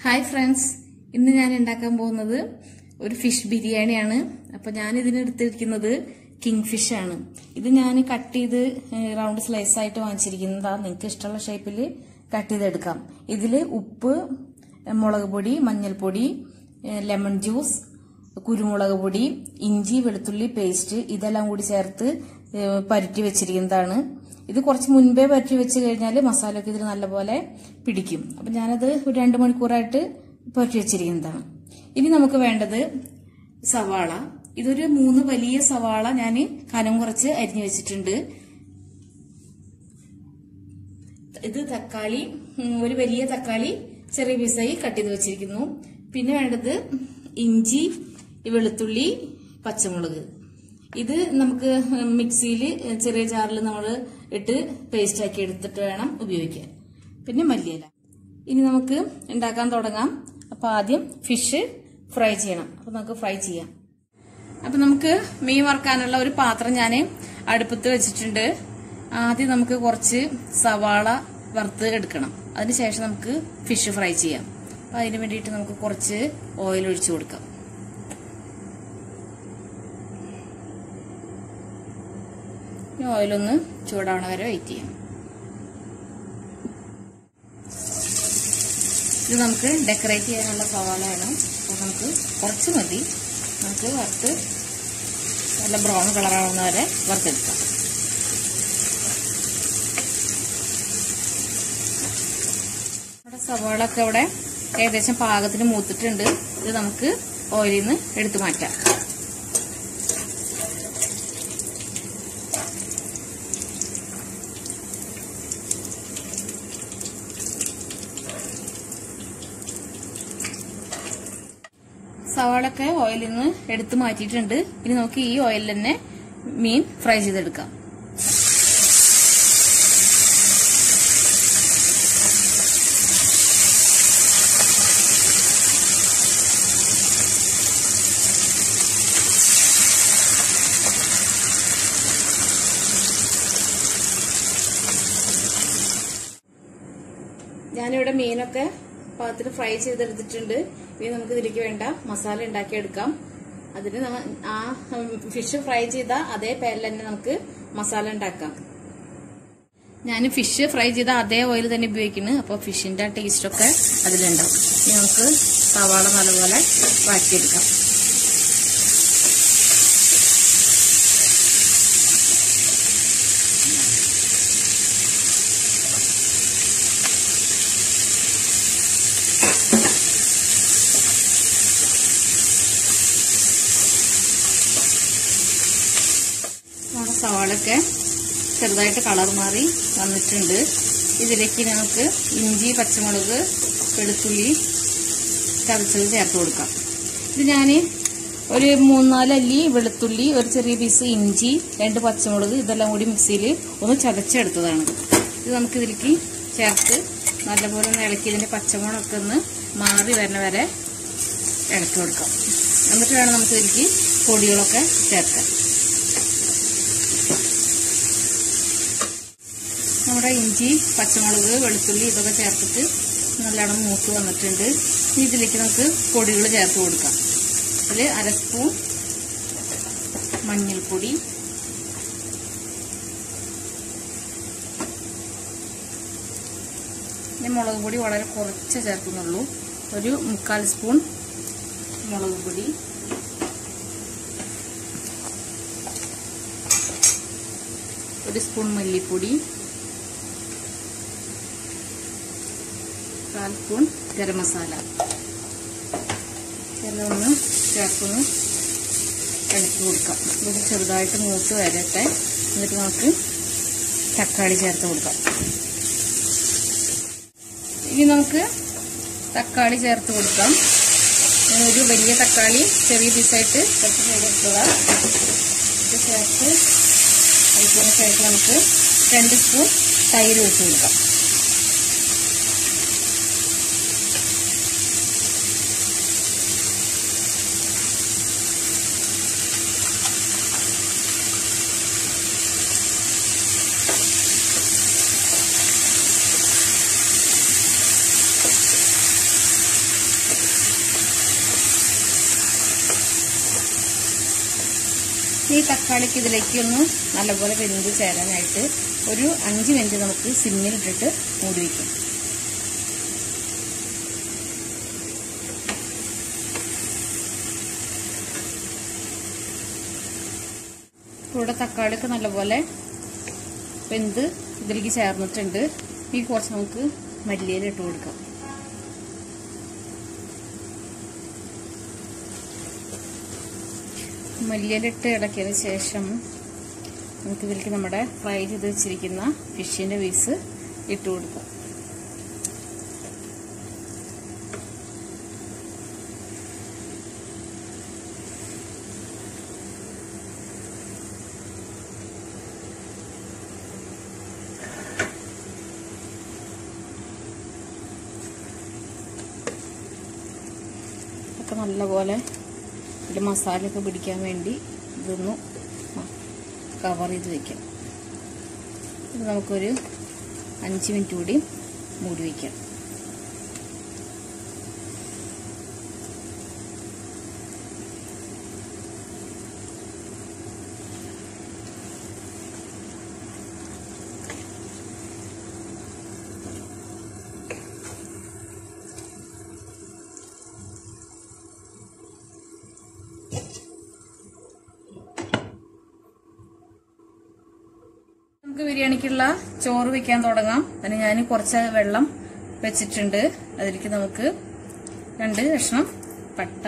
hi friends ഇന്ന് ഞാൻ ഉണ്ടാക്കാൻ പോകുന്നത് ഒരു ഫിഷ് ബിരിയാണിയാണ് അപ്പൊ ഞാൻ ഇതിനെടുത്തിരിക്കുന്നത് കിങ് ഫിഷ് ആണ് ഇത് ഞാൻ കട്ട് ചെയ്ത് റൗണ്ട് സ്ലൈസ് ആയിട്ട് വാങ്ങിച്ചിരിക്കുന്നതാ നിങ്ങൾക്ക് ഇഷ്ടമുള്ള ഷേപ്പിൽ കട്ട് ചെയ്തെടുക്കാം ഇതിൽ ഉപ്പ് മുളക് പൊടി മഞ്ഞൾപ്പൊടി ലെമൺ ജ്യൂസ് കുരുമുളക് പൊടി ഇഞ്ചി വെളുത്തുള്ളി പേസ്റ്റ് ഇതെല്ലാം കൂടി ചേർത്ത് ഏഹ് പരട്ടി വെച്ചിരിക്കുന്നതാണ് ഇത് കുറച്ച് മുൻപേ പരട്ടി വെച്ച് കഴിഞ്ഞാൽ മസാലയൊക്കെ ഇതിൽ നല്ലപോലെ പിടിക്കും അപ്പം ഞാനത് ഒരു രണ്ട് മണിക്കൂറായിട്ട് പരട്ടി വെച്ചിരിക്കുന്നതാണ് ഇനി നമുക്ക് വേണ്ടത് സവാള ഇതൊരു മൂന്ന് വലിയ സവാള ഞാൻ കനം കുറച്ച് അരിഞ്ഞു വെച്ചിട്ടുണ്ട് ഇത് തക്കാളി ഉം, ഒരു വലിയ തക്കാളി ചെറിയ പീസായി കട്ട് ചെയ്ത് വെച്ചിരിക്കുന്നു പിന്നെ വേണ്ടത് ഇഞ്ചി വെളുത്തുള്ളി പച്ചമുളക് ഇത് നമുക്ക് മിക്സിയിൽ ചെറിയ ജാറിൽ നമ്മൾ ഇട്ട് പേസ്റ്റ് ആക്കി എടുത്തിട്ട് വേണം ഉപയോഗിക്കാൻ പിന്നെ മല്ലിയില ഇനി നമുക്ക് ഉണ്ടാക്കാൻ തുടങ്ങാം അപ്പൊ ആദ്യം ഫിഷ് ഫ്രൈ ചെയ്യണം അപ്പൊ നമുക്ക് ഫ്രൈ ചെയ്യാം അപ്പൊ നമുക്ക് മീൻ വറുക്കാനുള്ള ഒരു പാത്രം ഞാൻ അടുപ്പത്ത് വെച്ചിട്ടുണ്ട് ആദ്യം നമുക്ക് കുറച്ച് സവാള വറുത്ത് എടുക്കണം അതിനുശേഷം നമുക്ക് ഫിഷ് ഫ്രൈ ചെയ്യാം അപ്പൊ അതിന് വേണ്ടിയിട്ട് നമുക്ക് കുറച്ച് ഓയിൽ ഒഴിച്ചു കൊടുക്കാം ഈ ഓയിലൊന്ന് ചൂടാവണ വരെ വെയിറ്റ് ചെയ്യാം ഇത് നമുക്ക് ഡെക്കറേറ്റ് ചെയ്യാനുള്ള സവാളയാണ് അപ്പോൾ നമുക്ക് കുറച്ച് മതി നമുക്ക് വറുത്ത് നല്ല ബ്രൗൺ കളറാവുന്ന വരെ വറുത്തെടുക്കാം നമ്മുടെ സവാള ഒക്കെ ഇവിടെ ഏകദേശം പാകത്തിന് മൂത്തിട്ടുണ്ട് ഇത് നമുക്ക് ഓയിലിൽ നിന്ന് എടുത്തു മാറ്റാം സവാളൊക്കെ ഓയിലിൽ നിന്ന് എടുത്തു മാറ്റിയിട്ടുണ്ട് ഇനി നമുക്ക് ഈ ഓയിലിൽ തന്നെ മീൻ ഫ്രൈ ചെയ്തെടുക്കാം ഞാനിവിടെ മീനൊക്കെ പാത്രത്തിൽ ഫ്രൈ ചെയ്തെടുത്തിട്ടുണ്ട് ഇനി നമുക്ക് ഇതിലേക്ക് വേണ്ട മസാല ഉണ്ടാക്കിയെടുക്കാം അതിന് നമ്മ- ആ ഫിഷ് ഫ്രൈ ചെയ്ത അതേ പാനിൽ തന്നെ നമുക്ക് മസാല ഉണ്ടാക്കാം ഞാൻ ഫിഷ് ഫ്രൈ ചെയ്ത അതേ ഓയിൽ തന്നെ ഉപയോഗിക്കുന്നു അപ്പോൾ ഫിഷിന്റെ ടേസ്റ്റ് ഒക്കെ അതിലുണ്ടാവും ഇനി നമുക്ക് സവാള നല്ലപോലെ വാറ്റിയെടുക്കാം നമ്മുടെ സവാളൊക്കെ ചെറുതായിട്ട് കളർ മാറി വന്നിട്ടുണ്ട് ഇതിലേക്ക് നമുക്ക് ഇഞ്ചി പച്ചമുളക് വെളുത്തുള്ളി ചതച്ചത് ചേർത്ത് കൊടുക്കാം ഇത് ഞാൻ ഒരു മൂന്നാല് അല്ലി വെളുത്തുള്ളി ഒരു ചെറിയ പീസ് ഇഞ്ചി രണ്ട് പച്ചമുളക് ഇതെല്ലാം കൂടി മിക്സിയിൽ ഒന്ന് ചതച്ചെടുത്തതാണ് ഇത് നമുക്ക് ഇതിലേക്ക് ചേർത്ത് നല്ലപോലെ ഒന്ന് ഇളക്കി ഇതിന്റെ പച്ചമുളകൊക്കെ ഒന്ന് മാറി വരുന്ന വരെ ഇളക്കി കൊടുക്കാം എന്നിട്ട് വേണം നമുക്ക് ഇതിലേക്ക് പൊടികളൊക്കെ ചേർക്കാൻ നമ്മുടെ ഇഞ്ചി പച്ചമുളക് വെളുത്തുള്ളി ഇതൊക്കെ ചേർത്തിട്ട് നല്ലോണം മൂത്ത് വന്നിട്ടുണ്ട് ഇനി ഇതിലേക്ക് നമുക്ക് പൊടികൾ ചേർത്ത് കൊടുക്കാം അതിൽ അര സ്പൂൺ മഞ്ഞൾപ്പൊടി ഇനി മുളക് പൊടി വളരെ കുറച്ച് ചേർക്കുന്നുള്ളൂ ഒരു മുക്കാൽ സ്പൂൺ മുളക് പൊടി ഒരു സ്പൂൺ മല്ലിപ്പൊടി കാൽ സ്പൂൺ ഗരം മസാല ഇതെല്ലാം ഒന്ന് ചേർത്തൊന്ന് ഇളക്കി കൊടുക്കാം ഇത് ചെറുതായിട്ട് മൂത്ത് വരട്ടെ എന്നിട്ട് നമുക്ക് തക്കാളി ചേർത്ത് കൊടുക്കാം ഇനി നമുക്ക് തക്കാളി ചേർത്ത് കൊടുക്കാം ഒരു വലിയ തക്കാളി ചെറിയ പീസായിട്ട് കട്ട് ചെയ്തെടുക്കുക ഇത് ചേർത്ത് അതിന് ശേഷം നമുക്ക് രണ്ട് സ്പൂൺ തൈര് ഒഴിച്ച് കൊടുക്കാം ഈ തക്കാളിക്ക് ഇതിലേക്ക് ഒന്ന് നല്ലപോലെ വെന്ത് ചേരാനായിട്ട് ഒരു അഞ്ച് മിനിറ്റ് നമുക്ക് സിമ്മിലിട്ടിട്ട് മൂടി വയ്ക്കും ഇവിടെ തക്കാളിയൊക്കെ നല്ലപോലെ വെന്ത് ഇതിലേക്ക് ചേർന്നിട്ടുണ്ട് ഈ കുറച്ച് നമുക്ക് മല്ലിയില ഇട്ട് കൊടുക്കാം മല്ലിയില ഇട്ട് ഇളക്കിയതിന് ശേഷം നമുക്ക് ഇതിലേക്ക് നമ്മുടെ ഫ്രൈ ചെയ്ത് വെച്ചിരിക്കുന്ന ഫിഷിന്റെ പീസ് ഇട്ട് കൊടുക്കാം ഒക്കെ നല്ലപോലെ ഇതിൽ മസാലയൊക്കെ പിടിക്കാൻ വേണ്ടി ഇതൊന്ന് കവർ ചെയ്ത് വെക്കാം ഇത് നമുക്കൊരു അഞ്ച് മിനിറ്റ് കൂടി മൂടി വയ്ക്കാം നമുക്ക് ബിരിയാണിക്കുള്ള ചോറ് വെക്കാൻ തുടങ്ങാം അതിന് ഞാൻ കുറച്ച് വെള്ളം വെച്ചിട്ടുണ്ട് അതിലേക്ക് നമുക്ക് രണ്ട് കഷ്ണം പട്ട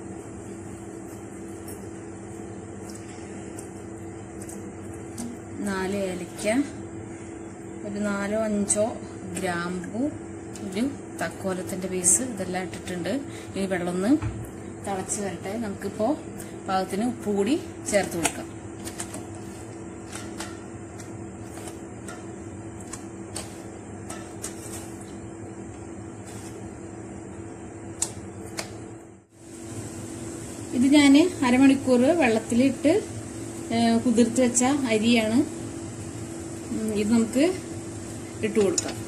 നാല് ഏലക്ക ഒരു നാലോ അഞ്ചോ ഗ്രാമ്പു ഒരു തക്കോലത്തിന്റെ പീസ് ഇതെല്ലാം ഇട്ടിട്ടുണ്ട് ഈ വെള്ളം ഒന്ന് തിളച്ച് വരട്ടെ നമുക്കിപ്പോ പാകത്തിന് ഉപ്പ് കൂടി ചേർത്ത് കൊടുക്കാം ഇത് ഞാൻ അരമണിക്കൂർ വെള്ളത്തിലിട്ട് ഏഹ്, കുതിർത്ത് വെച്ച അരിയാണ് ഉം, ഇത് നമുക്ക് ഇട്ട് കൊടുക്കാം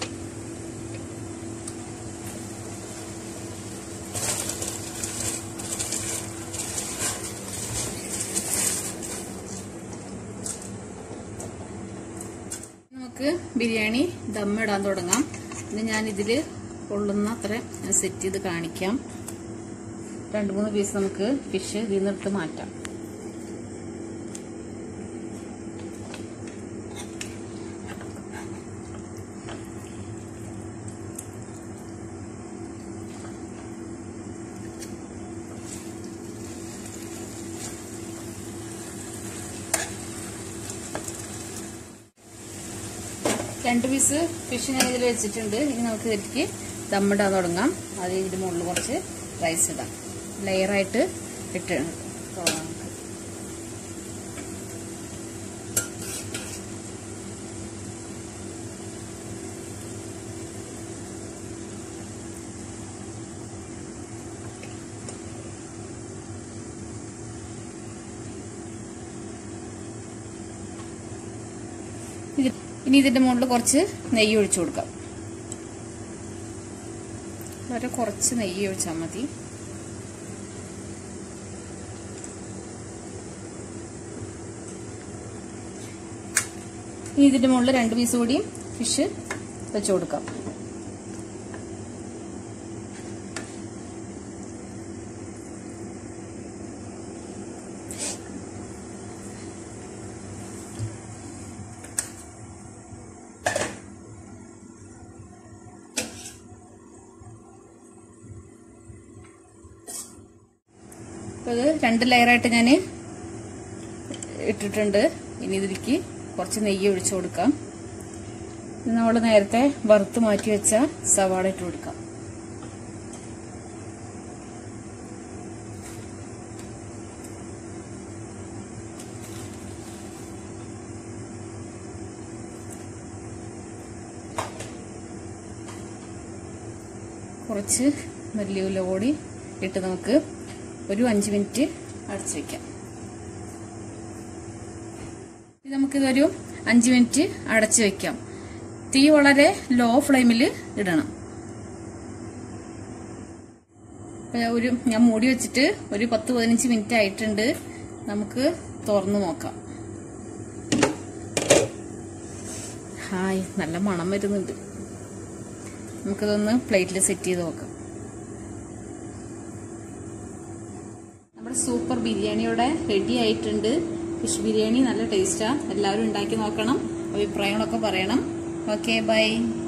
നമുക്ക് ബിരിയാണി ദമ്മിടാൻ തുടങ്ങാം ഇത് ഞാൻ ഇതിൽ കൊള്ളുന്ന അത്ര സെറ്റ് ചെയ്ത് കാണിക്കാം രണ്ട് മൂന്ന് പീസ് നമുക്ക് ഫിഷ് ഇതിൽ നിന്നെടുത്ത് മാറ്റാം രണ്ട് പീസ് ഫിഷ് ഞാൻ ഇതിൽ വെച്ചിട്ടുണ്ട് ഇനി നമുക്ക് ഇതിലേക്ക് ദമ്മിടാൻ തുടങ്ങാം അത് ഇതിന്റെ മുകളിൽ കുറച്ച് റൈസ് ഇടാം ലെയറായിട്ട് ഇട്ട് തുടങ്ങാം നമുക്ക് ഇത് ഇനി ഇതിന്റെ മുകളിൽ കുറച്ച് നെയ്യ് ഒഴിച്ചു കൊടുക്കാം വളരെ കുറച്ച് നെയ്യ് ഒഴിച്ചാൽ മതി ഇനി ഇതിന്റെ മുകളിൽ രണ്ട് പീസ് കൂടി ഫിഷ് വെച്ചു കൊടുക്കാം അപ്പോൾ ഇത് രണ്ട് ലെയറായിട്ട് ഞാൻ ഇട്ടിട്ടുണ്ട് ഇനി ഇതിലേക്ക് കുറച്ച് നെയ്യ് ഒഴിച്ചു കൊടുക്കാം ഇത് നമ്മൾ നേരത്തെ വറുത്ത് മാറ്റി വെച്ച സവാള ഇട്ട് കൊടുക്കാം കുറച്ച് മല്ലിയില കൂടി ഇട്ട് നമുക്ക് ഒരു അഞ്ച് മിനിറ്റ് അടച്ചു വെക്കാം ഇത് നമുക്കിതൊരു അഞ്ച് മിനിറ്റ് അടച്ചു വെക്കാം തീ വളരെ ലോ ഫ്ലെയിമിൽ ഇടണം ഇപ്പൊ ഒരു ഞാൻ മൂടി വെച്ചിട്ട് ഒരു പത്ത് പതിനഞ്ച് മിനിറ്റ് ആയിട്ടുണ്ട് നമുക്ക് തുറന്നു നോക്കാം ഹായ് നല്ല മണം വരുന്നുണ്ട് നമുക്കിതൊന്ന് പ്ലേറ്റിൽ സെറ്റ് ചെയ്ത് നോക്കാം നമ്മുടെ സൂപ്പർ ബിരിയാണിയുടെ റെഡി ആയിട്ടുണ്ട് ഫിഷ് ബിരിയാണി നല്ല ടേസ്റ്റാ എല്ലാവരും ഉണ്ടാക്കി നോക്കണം അഭിപ്രായങ്ങളൊക്കെ പറയണം ഓക്കെ ബൈ